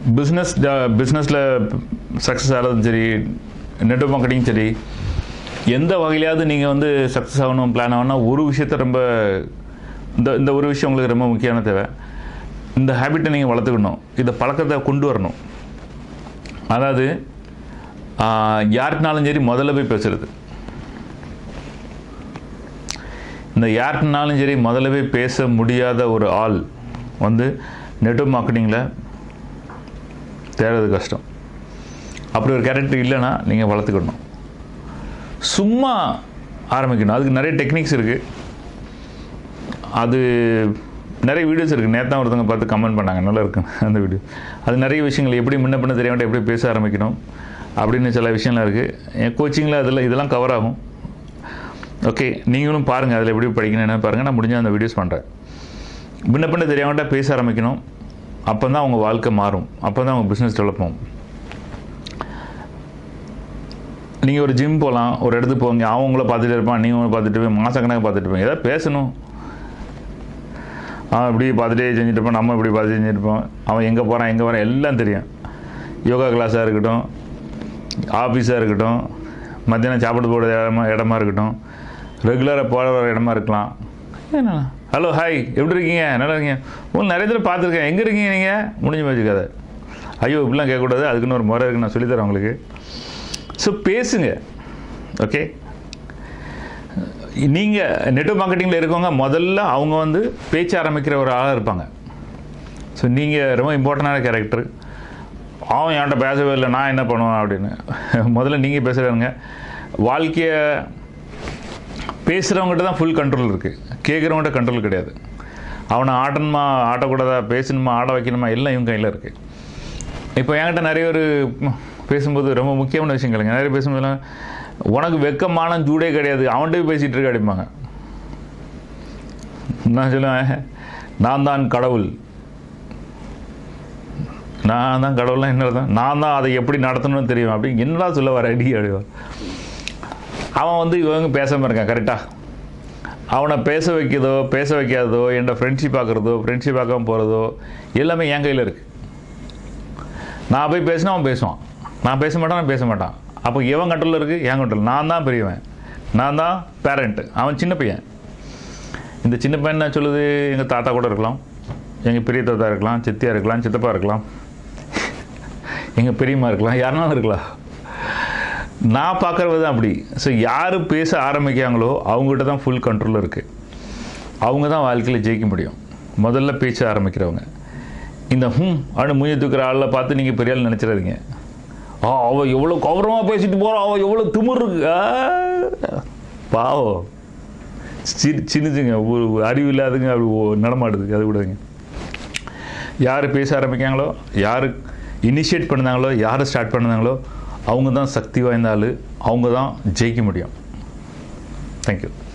Business பிஸ்னஸில் success ஆகிறதும் சரி network marketing சரி எந்த வகையிலையாவது நீங்கள் வந்து சக்ஸஸ் ஆகணும் பிளான் ஆகணும்னா ஒரு விஷயத்த ரொம்ப இந்த இந்த ஒரு விஷயம் உங்களுக்கு ரொம்ப முக்கியமான தேவை இந்த ஹேபிட்டை நீங்கள் வளர்த்துக்கணும் இந்த பழக்கத்தை கொண்டு வரணும் அதாவது ஆஹ், யாருக்குனாலும் சரி முதல்ல போய் பேசுறது இந்த யாருக்குனாலும் சரி முதல்ல போய் பேச முடியாத ஒரு ஆள் வந்து நெட்வொர்க் மார்க்கெட்டிங்கில் தேடுறது கஷ்டம் அப்படி ஒரு கேரக்டர் இல்லைன்னா நீங்கள் வளர்த்துக்கணும் சும்மா ஆரம்பிக்கணும் அதுக்கு நிறைய டெக்னிக்ஸ் இருக்குது அது நிறைய வீடியோஸ் இருக்குது நேற்று தான் ஒருத்தவங்க பார்த்து கமெண்ட் பண்ணாங்க நல்லா இருக்கு அந்த வீடியோ அது நிறைய விஷயங்கள் எப்படி முன்ன பின்ன தெரிய வேண்டாம் எப்படி பேச ஆரம்பிக்கணும் அப்படின்னு சில விஷயம்லாம் இருக்குது என் கோச்சிங்கில் அதில் இதெல்லாம் கவர் ஆகும் ஓகே நீங்களும் பாருங்கள் அதில் எப்படி படிக்கணும் என்ன பாருங்கள் நான் முடிஞ்ச அந்த வீடியோஸ் பண்ணுறேன் முன்ன பின்ன தெரியாமட்டா பேச ஆரம்பிக்கணும் அப்போ தான் அவங்க வாழ்க்கை மாறும் அப்போ தான் அவங்க பிஸ்னஸ் டெவலப் ஆகும் நீங்கள் ஒரு ஜிம் போகலாம் ஒரு இடத்துக்கு போங்க அவங்கள பார்த்துட்டு இருப்பான் நீங்கள் அவங்கள பார்த்துட்டு போய் மாதக்கணக்காக பார்த்துட்டு இருப்பீங்க ஏதாவது பேசணும் அவன் இப்படி பார்த்துட்டே செஞ்சுட்டு இருப்பான் நம்ம இப்படி பார்த்து செஞ்சுட்டு இருப்போம் அவன் எங்கே போகிறான் எங்கே வரான் எல்லாம் தெரியும் யோகா கிளாஸாக இருக்கட்டும் ஆஃபீஸாக இருக்கட்டும் மத்தியானம் சாப்பிட போகிற இடமா இடமா இருக்கட்டும் ரெகுலராக போகிற இடமா இருக்கலாம் என்ன ஹலோ ஹாய் எப்படி இருக்கீங்க நல்லா இருக்கீங்க உங்களுக்கு நிறைய தடவை பார்த்துருக்கேன் எங்கே இருக்கீங்க நீங்கள் முடிஞ்சு போச்சு கதை ஐயோ இப்படிலாம் கேட்கக்கூடாது அதுக்குன்னு ஒரு முறை இருக்குது நான் சொல்லித்தரேன் உங்களுக்கு ஸோ பேசுங்க ஓகே நீங்கள் நெட்வொர்க் மார்க்கெட்டிங்கில் இருக்கவங்க முதல்ல அவங்க வந்து பேச்ச ஆரம்பிக்கிற ஒரு ஆளாக இருப்பாங்க ஸோ நீங்கள் ரொம்ப இம்பார்ட்டண்டான கேரக்டர் அவன் என்கிட்ட பேசவே இல்லை நான் என்ன பண்ணுவேன் அப்படின்னு முதல்ல நீங்கள் பேசுகிறவங்க வாழ்க்கையை பேசுகிறவங்ககிட்ட தான் ஃபுல் கண்ட்ரோல் இருக்குது கேட்குறவங்ககிட்ட கண்ட்ரோல் கிடையாது அவனை ஆட்டணுமா ஆட்டக்கூடாதா பேசணுமா ஆட வைக்கணுமா எல்லாம் இவங்க கையில் இருக்குது இப்போ என்கிட்ட நிறைய ஒரு பேசும்போது ரொம்ப முக்கியமான விஷயங்களுங்க நிறைய பேசும்போதெல்லாம் உனக்கு வெக்கமான ஜூடே கிடையாது அவன்கிட்ட போய் பேசிகிட்டு இருக்க அடிப்பாங்க நான் சொல்லுவேன் நான் தான் கடவுள் நான் தான் கடவுள்லாம் என்ன அர்த்தம்? நான் தான் அதை எப்படி நடத்தணும்னு தெரியும் அப்படி என்னடா சொல்ல வர அடி அடிவா அவன் வந்து இவங்க பேசாமல் இருக்கான் கரெக்டாக அவனை பேச வைக்கிறதோ பேச வைக்காததோ என்கிட்ட ஃப்ரெண்ட்ஷிப் ஆக்குறதோ ஃப்ரெண்ட்ஷிப் ஆக்காம போகிறதோ எல்லாமே என் கையில் இருக்குது நான் போய் பேசினா அவன் பேசுவான் நான் பேச மாட்டான் நான் பேச மாட்டான் அப்போ எவன் கண்ட்ரோலில் இருக்குது என் கண்ட்ரோல் நான் தான் பெரியவன் நான் தான் பேரண்ட்டு அவன் சின்ன பையன் இந்த சின்ன பையன் என்ன சொல்லுது எங்கள் தாத்தா கூட இருக்கலாம் எங்கள் பெரிய தாத்தா இருக்கலாம் சித்தியா இருக்கலாம் சித்தப்பா இருக்கலாம் எங்கள் பெரியம்மா இருக்கலாம் யாருனாலும் இருக்கலாம் நான் பார்க்குறது தான் அப்படி ஸோ யார் பேச ஆரம்பிக்காங்களோ அவங்ககிட்ட தான் ஃபுல் கண்ட்ரோல் இருக்குது அவங்க தான் வாழ்க்கையில் ஜெயிக்க முடியும் முதல்ல பேச ஆரம்பிக்கிறவங்க இந்த ஹம் அனு மூஞ்சி தூக்குற ஆளில் பார்த்து நீங்கள் பெரிய ஆள் நினச்சிடாதீங்க ஆ அவள் எவ்வளோ கௌரவமாக பேசிட்டு போகிறான் அவள் எவ்வளோ திமிர் இருக்கு ஆ, பாவம் சின்ன சின்னதுங்க ஒரு அறிவு இல்லாதுங்க அப்படி ஓ- நடமாடுது அது விடுங்க யார் பேச ஆரம்பிக்காங்களோ யார் இனிஷியேட் பண்ணாங்களோ யார் ஸ்டார்ட் பண்ணாங்களோ அவங்க தான் சக்தி வாய்ந்த ஆள் அவங்க தான் ஜெயிக்க முடியும் தேங்க்யூ